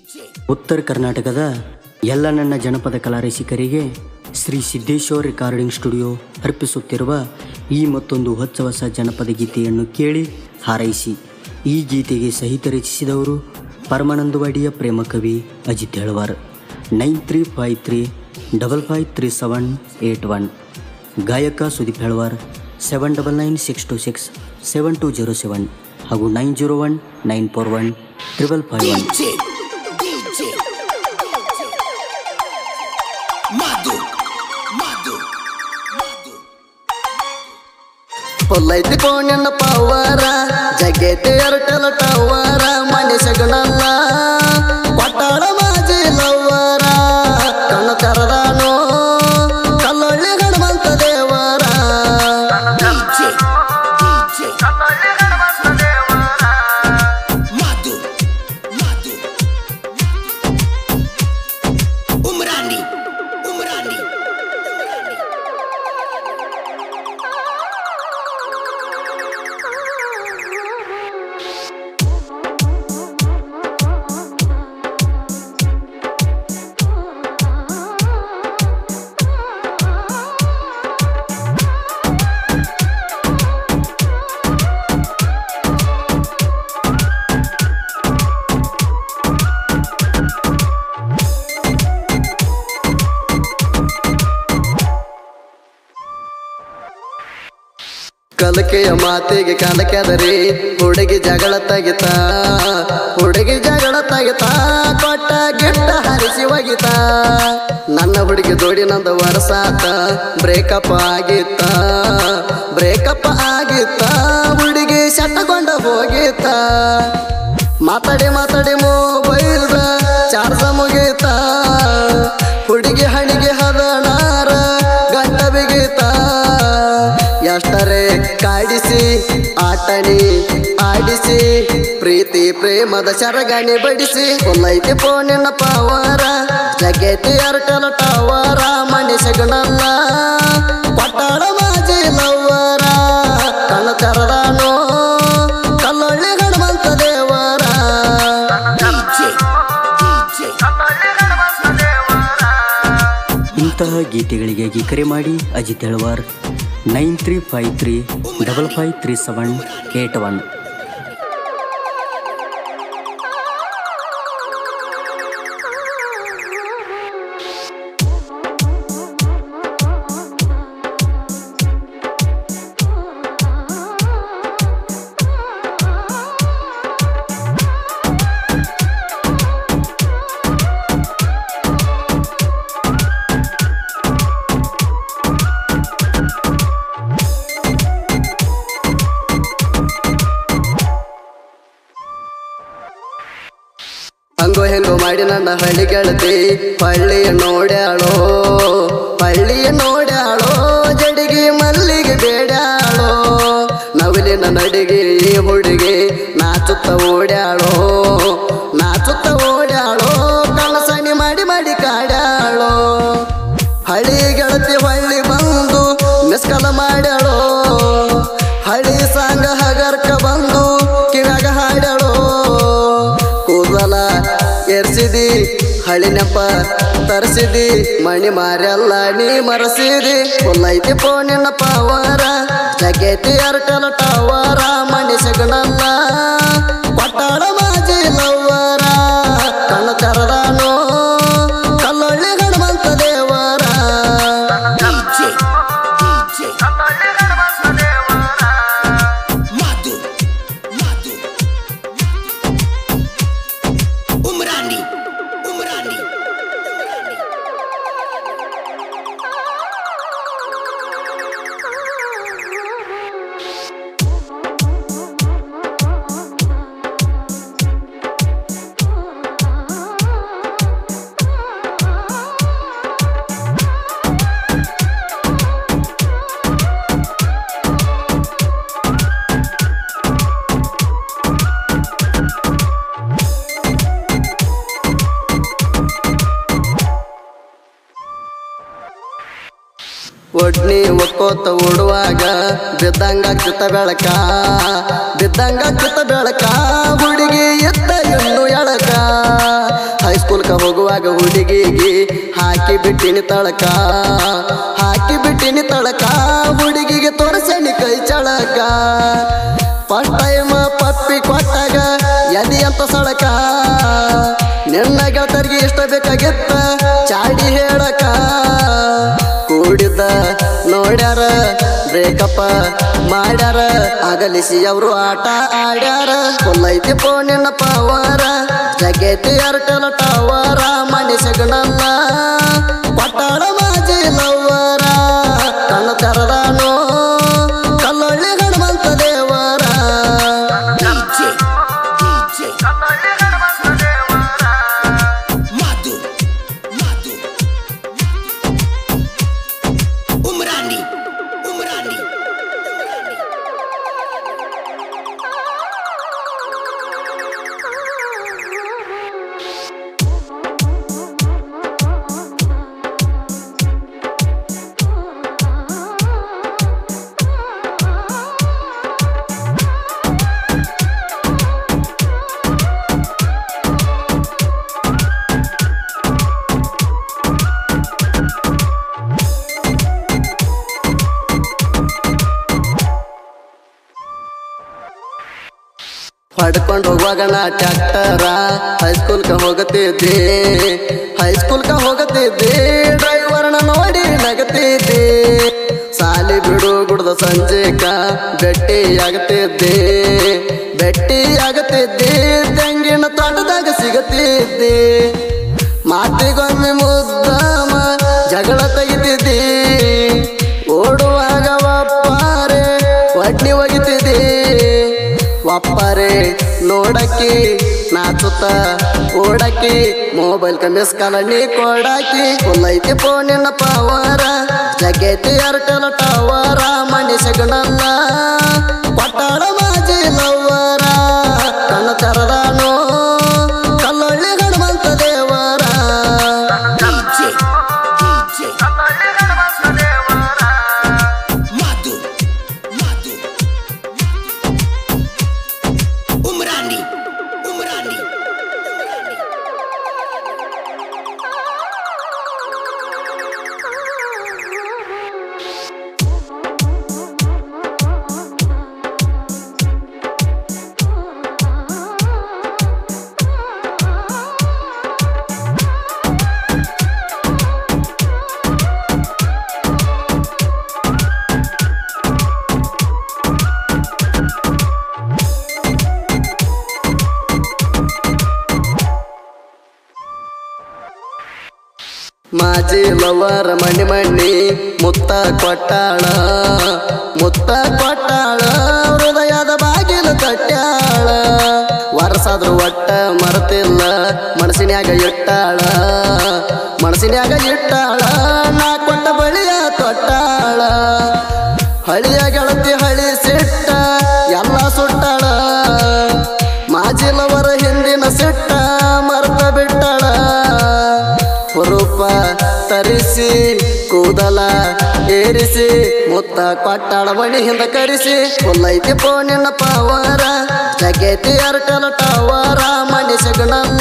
ಉತ್ತರ ಕರ್ನಾಟಕದ ಎಲ್ಲ ನನ್ನ ಜನಪದ ಕಲಾ ರಸಿಕರಿಗೆ ಶ್ರೀ ಸಿದ್ದೇಶ್ವರ ರೆಕಾರ್ಡಿಂಗ್ ಸ್ಟುಡಿಯೋ ಅರ್ಪಿಸುತ್ತಿರುವ ಈ ಮತ್ತೊಂದು ಹೊಚ್ಚ ಹೊಸ ಜನಪದ ಗೀತೆಯನ್ನು ಕೇಳಿ ಹಾರೈಸಿ ಈ ಗೀತೆಗೆ ಸಹಿತ ರಚಿಸಿದವರು ಪರಮಾನಂದವಾಡಿಯ ಪ್ರೇಮ ಕವಿ Ajit Helavar nine three five three double five three seven eight one ಗಾಯಕ Sudeep Helavar seven double nine six two six seven two zero seven ಹಾಗೂ nine zero one nine four one triple five one పొల్లైతే కోణన్న పవ్వారా జగైతే అరటల టవ్వారా మనిషగనల్ల కొట్టాడ మాజీ లవ్వారా కన్ను తెరదాను కల్లొಳ್ಳಿ హనుమంత దేవరా Umrani, Umrani, ಕಲಕೆಯ ಮಾತಿಗೆ ಕಲಕೆದರಿ ಹುಡುಗಿ ಜಗಳ ತೆಗಿತ ಹುಡುಗಿ ಜಗಳ ತೆಗಿತ ಕೊಟ್ಟ ಗಿಟ್ಟ ಹರಿಸಿ ಒಗಿತ ನನ್ನ ಹುಡುಗಿ ಜೋಡಿ ನಂದು ವರ್ಷಾತ ಬ್ರೇಕಪ್ ಆಗಿತ್ತ ಬ್ರೇಕಪ್ ಆಗಿತ್ತ ಹುಡುಗಿ ಶಟ್ಟಗೊಂಡ ಹೋಗಿತ್ತ ಮಾತಾಡಿ ಮಾತಾಡಿ ಮೊಬೈಲ್ದ ಚಾರ್ಜ ಮುಗೀತ ಹುಡುಗಿ ಹಣಿಗೆ ಹದನಾರ ಗಂಟ ಬಿಗೀತ ಎಷ್ಟರೇ ಕಾಡಿಸಿ ಆಟಣಿ ಆಡಿಸಿ ಪ್ರೀತಿ ಪ್ರೇಮದ ಶರಗಣಿ ಬಡಿಸಿ ಕೊಲ್ಲೈತಿ ಫೋನಿನ ಪಾವರ ಜಗೈತಿ ಅರ್ಟಲ ಟವರ ಮನುಷ್ಯಗನಲ್ಲ ಪಟ್ಟಾಡ ಮಾಜಿ ಲವ್ವರ ಕಣ್ಣ ತೆರದಾನೋ ಕಲ್ಲೊಳ್ಳಿ ಹನುಮಂತ ದೇವರ ಇಂತಹ ಗೀತೆಗಳಿಗಾಗಿ ಕರೆ ಮಾಡಿ Ajit Helavar nine three five three double five three seven eight one ಹಂಗೋ ಹೆಂಗೋ ಮಾಡಿ ನನ್ನ ಹಳ್ಳಿ ಗೆಳತಿ ಹಳ್ಳಿಯ ನೋಡ್ಯಾಳೋ ಹಳ್ಳಿಯ ನೋಡ್ಯಾಳೋ ಜಡಿಗೆ ಮಲ್ಲಿಗೆ ಬೇಡ್ಯಾಳೋ ನವಿಲಿನ ನಡಿಗೆ ಈ ಹುಡುಗಿ ನಾಚುತ್ತ ಓಡ್ಯಾಳೋ ನಾಚುತ್ತ ಓಡ್ಯಾಳೋ ಕಳಸಣಿ ಮಾಡಿ ಮಾಡಿ ಕಾಡ್ಯಾಳೋ ಹಳಿ ಗೆಳತಿ ಹೊಳ್ಳಿ ಬಂದು ಮಿಸ್ಕಲ ಮಾಡ್ಯಾಳೋ ಹಳಿ ಸಾಂಗ ಹಗರ್ಕ ಬಂದು ಕಿವ್ಯಾಗ ಹಾಡ್ಯಾಳೋ ಕೂದಲ ಎರ್ಸಿದಿ ಹಳಿ ನೆಪ ತರಿಸಿದಿ ಮಣಿ ಮಾರೆಲ್ಲ ನೀ ಮರಸಿದಿ ಕೊಲ್ಲೈತಿ ಫೋನಿನ ಪಾವರ ಜಗೈತಿ ಅರ್ಟಲ ಟವರ ಮನುಷ್ಯಗನಲ್ಲ ಪಟ್ಟಾಡ ಮಾಜಿ ಲವ್ವರ ಕಣ್ಣ ತೆರದಾನೋ ಕಲ್ಲೊಳ್ಳಿ ಹನುಮಂತ ದೇವರ DJ, DJ, Madu, Madu, Umrani, Umrani, ಒಡ್ನಿ ಒಕ್ಕೋತ ಓಡುವಾಗ ಬಿದ್ದಂಗ ಕಿತ್ತ ಬೆಳಕ ಬಿದ್ದಂಗ ಕಿತ್ತ ಬೆಳಕ ಹುಡುಗಿ ಎತ್ತ ಇನ್ನು ಎಳಕ ಹೈಸ್ಕೂಲ್ಕ ಹೋಗುವಾಗ ಹುಡುಗಿಗೆ ಹಾಕಿ ಬಿಟ್ಟಿನಿ ತಳಕ ಹಾಕಿ ಬಿಟ್ಟಿನಿ ತಳಕ ಹುಡುಗಿಗೆ ತೋರಿಸೇನಿ ಕೈ ಚಳಕ ಫಸ್ಟ್ ಟೈಮ್ ಪಪ್ಪಿ ಕೊಟ್ಟಾಗ ಎದಿ ಅಂತ ಸಳಕ ನಿನ್ನ ಗೆಳತರಿಗೆ ಇಷ್ಟ ಬೇಕಾಗಿತ್ತ ಚಾಡಿ ಹೇಳಕ ಕೂಡಿದ್ದ ನೋಡ್ಯಾರ ಬ್ರೇಕಪ್ಪ ಮಾಡ್ಯಾರ ಅಗಲಿಸಿ ಅವರು ಆಟ ಆಡ್ಯಾರ ಕೊಲ್ಲೈತಿ ಫೋನಿನ ಪವರ ಜಗೈತಿ ಅರ್ಟಲ ಟವರ ಮನುಷ್ಯಗಣಲ್ಲ ಪಟ್ಟಾಳ ಮಾಜಿ ಲವ್ವರ ಕಣ್ಣು ತೆರದಾನೋ ಕಲ್ಲೊಳ್ಳಿ ಹನುಮಂತ ದೇವರ DJ, DJ. Madu, Madu. Umrani, Umrani. ಹೊಡ್ಕೊಂಡು ಹೋಗುವಾಗ ನಾ ಟ್ಯಾಕ್ಟರ ಹೈಸ್ಕೂಲ್ಕ ಹೋಗತಿದ್ದೆ ಹೈಸ್ಕೂಲ್ಕ ಹೋಗತಿದ್ದೆ ಡ್ರೈವರ್ನ ನೋಡಿ ನಗತಿದ್ದೆ ಸಾಲಿ ಬಿಡು ಗುಡ್ದ ಸಂಜೆಕ ಭೇಟಿ ಆಗತಿದ್ದೆ ಭೇಟಿ ಆಗತಿದ್ದೆ ತೆಂಗಿನ ತೋಟದಾಗ ಸಿಗತಿದ್ದೆ ಮಾತಿಗೊಮ್ಮೆ ಮುದ್ದಮ ಜಗಳ ತೆಗಿತಿದ್ದೆ ಓಡುವಾಗ ಒಪ್ಪಾರೆ ಒಡ್ನಿ ಒಗಿತಿದ್ದೆ ಒಪ್ಪರೆ ನೋಡಕ್ಕಿ ನಾಚುತ್ತ ಓಡಕ್ಕಿ ಮೊಬೈಲ್ ಮಿಸ್ ಕಾಲ ನೀ ಕೊಡಾಕಿ ಕೊಲ್ಲೈತಿ ಫೋನಿನ ಪವರ ಜಗೈತಿ ಅರ್ಟಲ ಟವರ ಮನುಷ್ಯಗಣಲ್ಲ ಪಟ್ಟಾಳ ಮಾಜಿ ಲವ್ವರ ಕಣ್ಣು ತೆರದಾನೋ ಕಲ್ಲೊಳ್ಳಿ ಹನುಮಂತ ದೇವರ DJ, DJ. Madu, Madu. Umrani, Umrani. ಮಾಜಿ ಲವರ ಮಣಿ ಮಣ್ಣಿ ಮುತ್ತ ಕೊಟ್ಟಾಳ ಮುತ್ತ ಕೊಟ್ಟಾಳ ಹೃದಯದ ಬಾಗಿಲು ಕಟ್ಟಾಳ ವರ್ಷಾದ್ರು ಒಟ್ಟ ಮರೆತಿಲ್ಲ ಮನಸ್ಸಿನ್ಯಾಗ ಇಟ್ಟಾಳ ಮನಸ್ಸಿನ್ಯಾಗ ಇಟ್ಟಾಳ ನಾ ಕೊಟ್ಟ ಬಳಿಯ ತೊಟ್ಟಾಳ ಹಳಿಯ ಗೆಳತಿ ಹಳಿ ಸಿಟ್ಟ ಎಲ್ಲ ಸುಟ್ಟಾಳ ಮಾಜಿಲವರ ಹಿಂದಿನ ಸಿಟ್ಟ ಮರ್ತ ಬಿಟ್ಟಾಳ ಹುರುಪ ತರಿಸಿ ಕೂದಲ ಏರಿಸಿ ಮುತ್ತ ಕೊಟ್ಟಾಳ ಮಣಿ ಹಿಂದ ಕರಿಸಿ ಕೊಲ್ಲೈತಿ ಫೋನಿನ ಪವರ ಜಗೈತಿ ಅರ್ಟಲ ಟವರ ಮನುಷ್ಯಗಣಲ್ಲ